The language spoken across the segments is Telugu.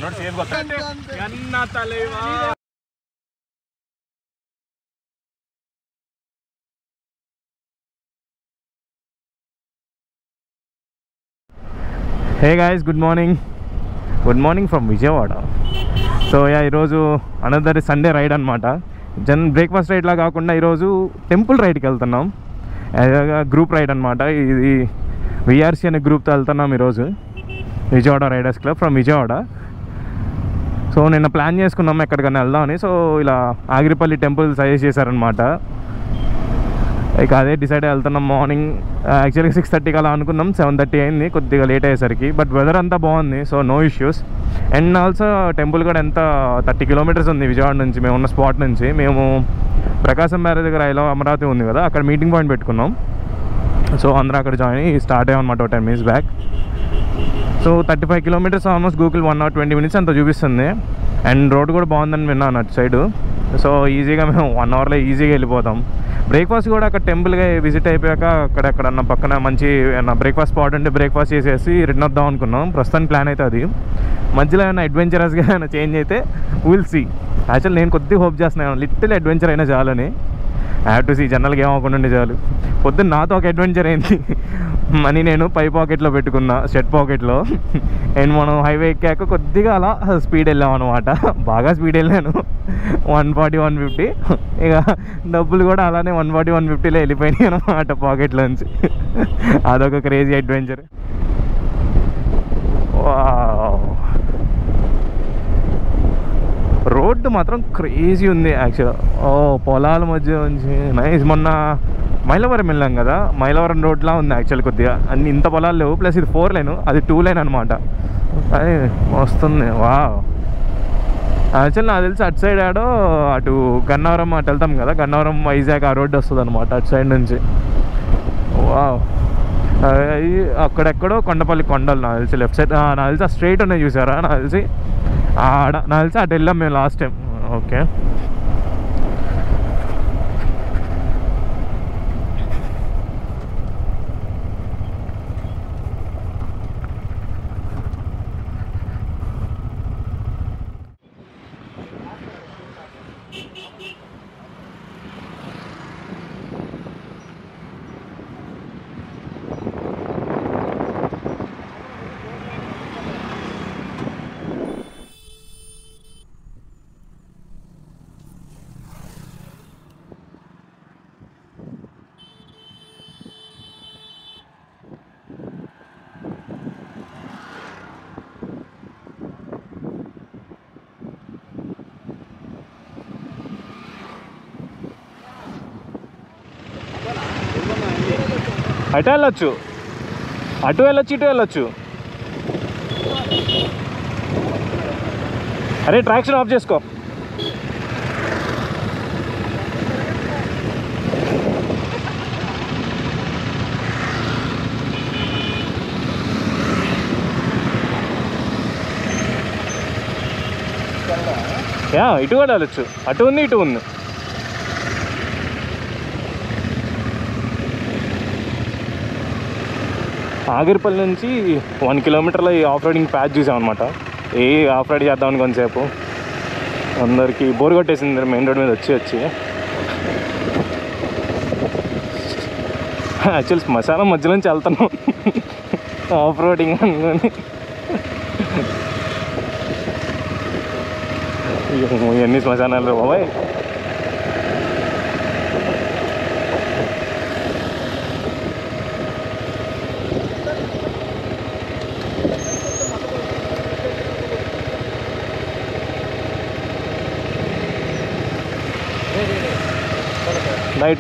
మనోడు సేఫ్ కొత్త ఎన్న తలేవా hey guys good morning good morning from Vijayawada so ya ఈరోజు అనదర్ సండే రైడ్ అనమాట జన్ బ్రేక్ఫాస్ట్ రైడ్లా కాకుండా ఈరోజు టెంపుల్ రైడ్కి వెళ్తున్నాం గ్రూప్ రైడ్ అనమాట ఇది విఆర్సీ అనే గ్రూప్తో వెళ్తున్నాం ఈరోజు Vijayawada riders club from Vijayawada so నిన్న ప్లాన్ చేసుకున్నాం ఎక్కడికైనా వెళ్దామని సో ఇలా ఆగిరిపల్లి టెంపుల్ సజెస్ట్ చేశారనమాట ఇక అదే డిసైడ్ వెళ్తున్నాం మార్నింగ్ యాక్చువల్గా సిక్స్ థర్టీకి అలా అనుకున్నాం సెవెన్ థర్టీ అయింది కొద్దిగా లేట్ అయ్యేసరికి బట్ వెదర్ అంతా బాగుంది so no issues and also temple కూడా ఎంత థర్టీ కిలోమీటర్స్ ఉంది విజయవాడ నుంచి మేము ఉన్న స్పాట్ నుంచి మేము ప్రకాశం బ్యారేజ్ దగ్గర ఐలో అమరావతి ఉంది కదా అక్కడ మీటింగ్ పాయింట్ పెట్టుకున్నాం సో అందరూ అక్కడ జాయిన్ అయ్యి స్టార్ట్ అయ్యామన్నమాట ten minutes back so thirty five kilometres almost Google one hour twenty minutes అంత చూపిస్తుంది అండ్ రోడ్ కూడా బాగుందని విన్నాను అటు సైడ్ సో ఈజీగా మేము వన్ అవర్లో ఈజీగా వెళ్ళిపోతాం బ్రేక్ఫాస్ట్ కూడా అక్కడ టెంపుల్గా విజిట్ అయిపోయాక అక్కడ ఎక్కడన్నా పక్కన మంచి బ్రేక్ఫాస్ట్ స్పాట్ ఉంటే బ్రేక్ఫాస్ట్ చేసేసి రిటర్న్ వద్దాం అనుకున్నాం ప్రస్తుతానికి ప్లాన్ అయితే అది మధ్యలో ఏమైనా అడ్వెంచరస్గా ఏమైనా చేంజ్ అయితే విల్ సీ యాక్చువల్ నేను కొద్దిగా హోప్ చేస్తున్నాను లిటిల్ అడ్వెంచర్ అయినా చాలని హ్యావ్ టు సీ జనరల్గా ఏమవకుండా ఉండే చాలు పొద్దున్న నాతో ఒక అడ్వెంచర్ అయింది మనీ నేను పై పాకెట్లో పెట్టుకున్నా షర్ట్ పాకెట్లో అండ్ మనం హైవే ఎక్కాక కొద్దిగా అలా స్పీడ్ వెళ్ళాం అనమాట బాగా స్పీడ్ వెళ్ళాను వన్ ఫార్టీ వన్ ఫిఫ్టీ ఇక డబ్బులు కూడా అలానే వన్ ఫార్టీ వన్ ఫిఫ్టీలో వెళ్ళిపోయినాయి అనమాట పాకెట్లోంచి అదొక క్రేజీ అడ్వెంచర్ రోడ్డు మాత్రం క్రేజీ ఉంది యాక్చువల్ ఓ పొలాల మధ్య నుంచి నైస్ మొన్న మైలవరం వెళ్ళాం కదా మైలవరం రోడ్లా ఉంది యాక్చువల్ కొద్దిగా అన్ని ఇంత పొలాలు లేవు ప్లస్ ఇది ఫోర్ లైన్ అది టూ లైన్ అనమాట అది వస్తుంది వా యాక్చువల్ నాకు తెలిసి అటు సైడ్ ఆడో అటు గన్నవరం అటు వెళ్తాం కదా గన్నవరం వైజాగ్ ఆ రోడ్డు వస్తుంది అనమాట అటు సైడ్ నుంచి వా అవి అక్కడెక్కడో కొండపల్లి కొండలు నాకు తెలిసి లెఫ్ట్ సైడ్ నాకు తెలిసి ఆ స్ట్రైట్ ఉన్నాయి చూసారా నాకు తెలిసి ఆడ నాకు తెలిసి అటు వెళ్ళాం మేము లాస్ట్ టైం ఓకే అటు వెళ్ళొచ్చు అటు వెళ్ళొచ్చు ఇటు వెళ్ళొచ్చు అరే ట్రాక్షన్ ఆఫ్ చేసుకో యా ఇటు కూడా వెళ్ళొచ్చు అటు ఉంది ఇటు ఉంది ఆగిరిపల్లి నుంచి వన్ కిలోమీటర్లో ఈ ఆఫ్ రోడింగ్ ప్యాచ్ చూసామన్నమాట ఏ ఆఫ్ రైడ్ చేద్దామని కొంతసేపు అందరికీ బోర్ కొట్టేసింది మెయిన్ రోడ్ మీద వచ్చి వచ్చి యాక్చువల్ శ్మశానం మధ్య నుంచి వెళ్తున్నాం ఆఫ్ రోడింగ్ అనుకొని ఇయ్యో, ఎన్ని శ్మశానాలు రా బాబాయ్ నైట్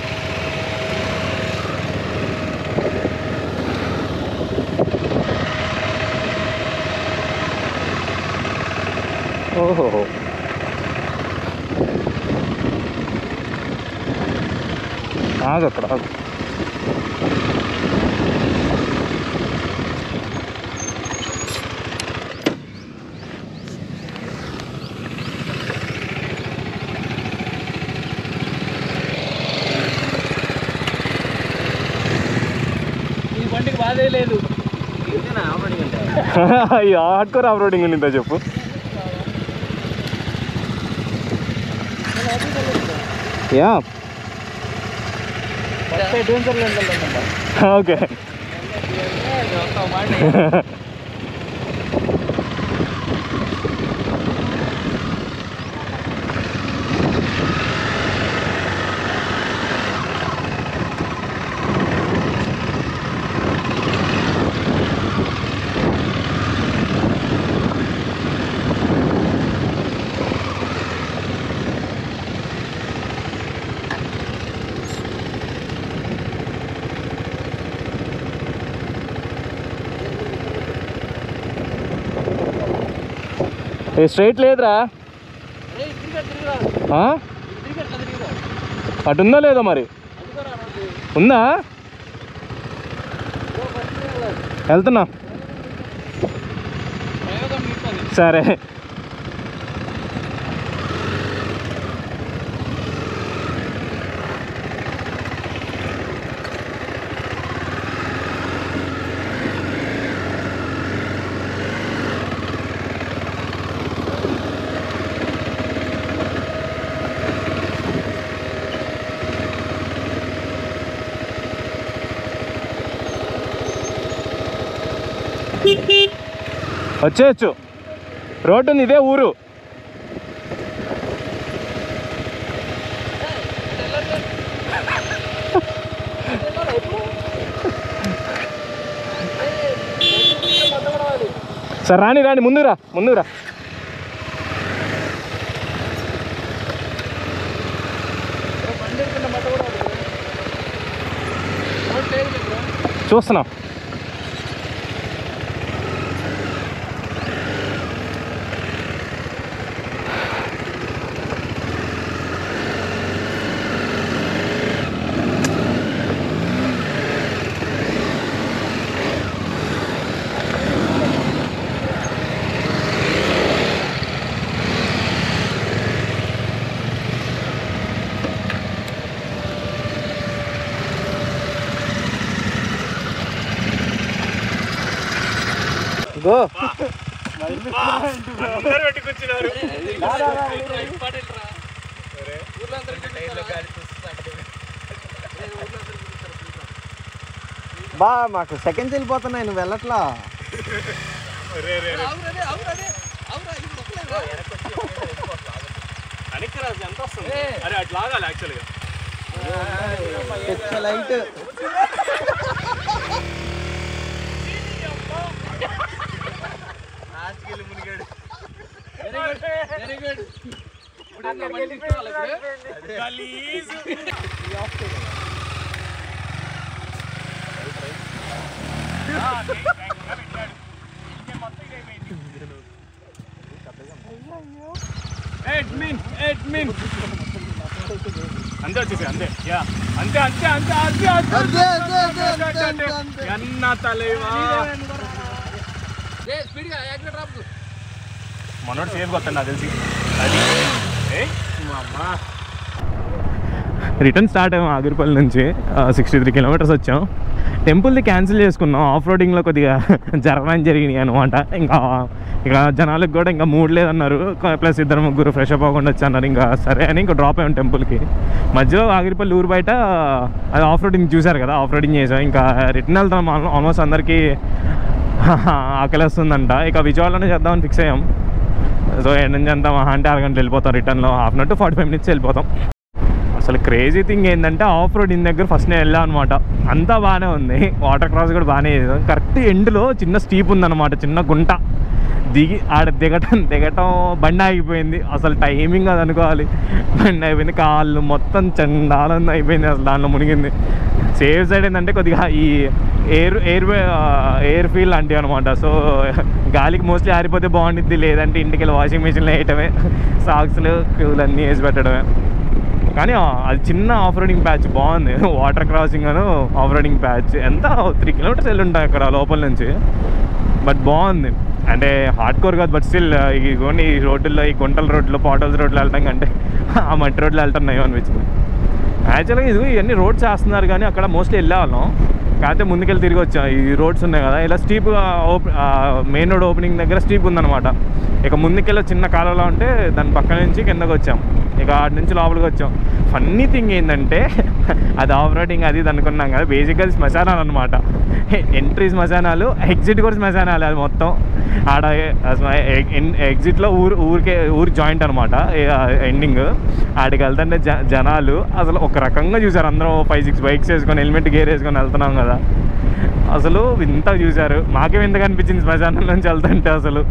ఓహో ఆగు అక్కడ ఆగు ఈ బండికి బాధే లేదు ఇంతేనా ఆఫ్ రోడింగ్ అంటే హార్డ్ కోర్ ఆఫ్ రోడింగ్ ఉండిందో చెప్పు యా ఓకే స్ట్రైట్ లేదురా ఆ? అటు ఉందా లేదో మరి ఉందా వెళ్తున్నా సరే వచ్చేయచ్చు రోడ్డు ఉంది ఇదే ఊరు సరే రాని రాని ముందురా ముందురా చూస్తున్నాం గో బా మాకు సెకండ్స్ వెళ్ళిపోతున్నాయి నువ్వు వెళ్ళట్లా అరే అట్లా ఆగాలి యాక్చువల్గా లైట్ అంతే వచ్చేసి అంతే యా అంతే అంతే అంతే అంతే అంతే అంతే, అంతే, అంతే, అంతే, అంతే, అంతే. ఎన్న తలేవా మనోడు సేఫ్ కొత్త నాకు తెలిసి అది ఏయ్, మా అమ్మ. రిటర్న్ స్టార్ట్ అయ్యాం ఆగిరిపల్లి నుంచి సిక్స్టీ త్రీ కిలోమీటర్స్ వచ్చాం టెంపుల్ది క్యాన్సిల్ చేసుకున్నాం ఆఫ్ రోడింగ్లో కొద్దిగా జరగడం జరిగినాయి అనమాట ఇంకా ఇక జనాలకు కూడా ఇంకా మూడ్ లేదన్నారు ప్లస్ ఇద్దరు ముగ్గురు ఫ్రెష్ అప్ అవ్వకుండా వచ్చన్నారు ఇంకా సరే అని ఇంకా డ్రాప్ అయ్యాం టెంపుల్కి మధ్యలో ఆగిరిపల్లి ఊరు బయట అది ఆఫ్ రోడింగ్ చూశారు కదా ఆఫ్ రోడింగ్ చేసాం ఇంకా రిటర్న్ వెళ్తాం ఆల్మోస్ట్ అందరికీ ఆకలి వస్తుందంట ఇక విజయవాడలోనే చేద్దామని ఫిక్స్ అయ్యాం సో ఎండ్ నుంచి అంతా మహా అంటే అరగంట వెళ్ళిపోతాం రిటర్న్లో half an hour to forty five minutes వెళ్ళిపోతాం అసలు క్రేజీ థింగ్ ఏంటంటే ఆఫ్ రోడ్ ఇన్ దగ్గర ఫస్ట్ నేను వెళ్ళాను అనమాట అంతా బాగానే ఉంది వాటర్ క్రాస్ కూడా బాగానే చేసాం కరెక్ట్ ఎండ్లో చిన్న స్టీప్ ఉందన్నమాట చిన్న గుంట దిగి ఆడ దిగటం దిగటం బండి ఆగిపోయింది అసలు టైమింగ్ అది అనుకోవాలి బండి అయిపోయింది కాళ్ళు మొత్తం చండాలంగా అయిపోయింది అసలు దాంట్లో మునిగింది సేఫ్ సైడ్ ఏంటంటే కొద్దిగా ఈ ఎయిర్ ఎయిర్ ఎయిర్ ఫీల్ లాంటివి అనమాట సో గాలికి మోస్ట్లీ ఆరిపోతే బాగుండిద్ది లేదంటే ఇంటికి వెళ్ళి వాషింగ్ మిషన్లో వేయటమే సాక్స్లు క్యూలు అన్నీ వేసి పెట్టడమే కానీ ఆ, అది చిన్న ఆఫ్ రోడింగ్ ప్యాచ్ బాగుంది వాటర్ క్రాసింగ్ అను ఆఫ్ రోడింగ్ ప్యాచ్ ఎంత త్రీ కిలోమీటర్స్ వెళ్ళి ఉంటాయి అక్కడ లోపల నుంచి బట్ బాగుంది అంటే హార్డ్ కోర్ కాదు బట్ స్టిల్ ఇగోండి ఈ రోడ్డుల్లో ఈ గుంటల రోడ్లో పాటల్స్ రోడ్లు వెళ్ళటం కంటే ఆ మట్టి రోడ్లు వెళ్ళటం నయం అనిపించింది యాక్చువల్గా ఇది ఇవన్నీ రోడ్స్ వేస్తున్నారు కానీ అక్కడ మోస్ట్లీ వెళ్ళేవాళ్ళం కాకపోతే ముందుకెళ్ళి తిరిగి వచ్చాం ఈ రోడ్స్ ఉన్నాయి కదా ఇలా స్టీప్ మెయిన్ రోడ్ ఓపెనింగ్ దగ్గర స్టీప్ ఉందన్నమాట ఇక ముందుకెళ్ళి చిన్న కాలువలో ఉంటే దాని పక్క నుంచి కిందకు వచ్చాం ఇక ఆడి నుంచి లోపలికి వచ్చాం ఫన్నీ థింగ్ ఏంటంటే అది ఆఫ్ రోడింగ్ అది ఇది అనుకున్నాం కదా బేసిక్గా అది శ్మశానాలు అనమాట ఎంట్రీ శ్మశానాలు ఎగ్జిట్ కూడా శ్మశానాలు అది మొత్తం ఆడ ఎగ్జిట్లో ఊరు ఊరికే ఊరు జాయింట్ అనమాట ఎండింగ్ ఆడికి వెళ్తుంటే జ జనాలు అసలు ఒక రకంగా చూసారు అందరం ఫైవ్ సిక్స్ బైక్స్ వేసుకొని హెల్మెట్ గేర్ వేసుకొని వెళ్తున్నాం కదా అసలు ఇంత చూశారు మాకేం ఎందుకు అనిపించింది శ్మశానం నుంచి వెళ్తుంటే అసలు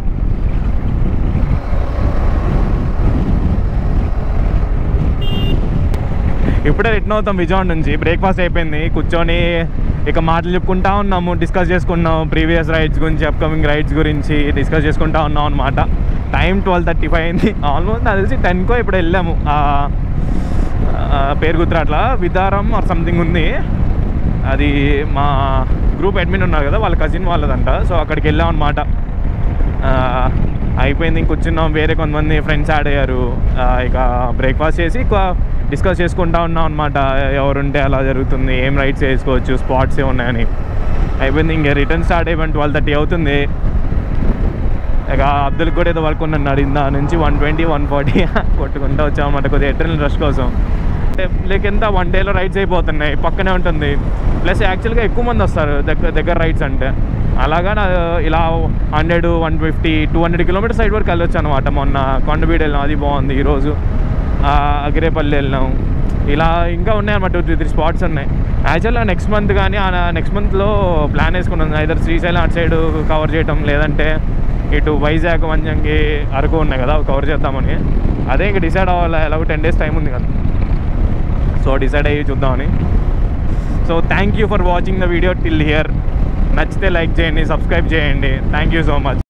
ఇప్పుడే రిటర్న్ అవుతాం విజయవాడ నుంచి బ్రేక్ఫాస్ట్ అయిపోయింది కూర్చొని ఇక మాటలు చెప్పుకుంటా ఉన్నాము డిస్కస్ చేసుకున్నాం ప్రీవియస్ రైడ్స్ గురించి అప్కమింగ్ రైడ్స్ గురించి డిస్కస్ చేసుకుంటా ఉన్నాం అనమాట టైం ట్వెల్వ్ థర్టీ ఫైవ్ అయింది ఆల్మోస్ట్ నాకు తెలిసి టెన్కో ఇప్పుడు వెళ్ళాము ఆ, ఆ, పేరు గుర్తురాట్లా విదారం ఆర్ సంథింగ్ ఉంది అది మా గ్రూప్ అడ్మిన్ ఉన్నారు కదా వాళ్ళ కజిన్ వాళ్ళదంట సో అక్కడికి వెళ్ళాం అనమాట అయిపోయింది ఇంక కూర్చున్నాం వేరే కొంతమంది ఫ్రెండ్స్ యాడ్ అయ్యారు ఆ, ఇక బ్రేక్ఫాస్ట్ చేసి డిస్కస్ చేసుకుంటా ఉన్నాం అనమాట ఎవరుంటే అలా జరుగుతుంది ఏం రైడ్స్ చేసుకోవచ్చు స్పాట్స్ ఏ ఉన్నాయని అయిపోయింది ఇంక రిటర్న్ స్టార్ట్ అయిపోయింది ట్వెల్వ్ థర్టీ అవుతుంది ఇక అబ్దుల్ కూడా ఏదో వర్క్ ఉన్నాడు ఇందా నుంచి వన్ ట్వంటీ వన్ ఫార్టీ కొట్టుకుంటూ వచ్చామన్నమాట కొద్దిగా ఎటర్నల్ రష్ కోసం అంటే లైక్ ఎంత వన్ డేలో రైడ్స్ అయిపోతున్నాయి పక్కనే ఉంటుంది ప్లస్ యాక్చువల్గా ఎక్కువ మంది వస్తారు దగ్గర దగ్గర రైడ్స్ అంటే అలాగా నా ఇలా hundred one fifty two hundred kilometre side వరకు వెళ్ళొచ్చు అనమాట మొన్న కొండబీడు వెళ్ళాం అది బాగుంది ఈరోజు ఆ, అగిరేపల్లి వెళ్ళాం ఇలా ఇంకా ఉన్నాయన్నమాట టూ త్రీ త్రీ స్పాట్స్ ఉన్నాయి యాక్చువల్గా నెక్స్ట్ మంత్ కానీ నెక్స్ట్ మంత్లో ప్లాన్ వేసుకున్నాం ఐదర్ శ్రీశైలం అటు సైడ్ కవర్ చేయటం లేదంటే ఇటు వైజాగ్ వంజంగి అరకు ఉన్నాయి కదా అవి కవర్ చేద్దామని అదే ఇంక డిసైడ్ అవ్వాలి ఎలాగో టెన్ డేస్ టైం ఉంది కదా సో డిసైడ్ అయ్యి చూద్దామని so thank you for watching the video till here నచ్చితే లైక్ చేయండి సబ్స్క్రైబ్ చేయండి థ్యాంక్ యూ సో మచ్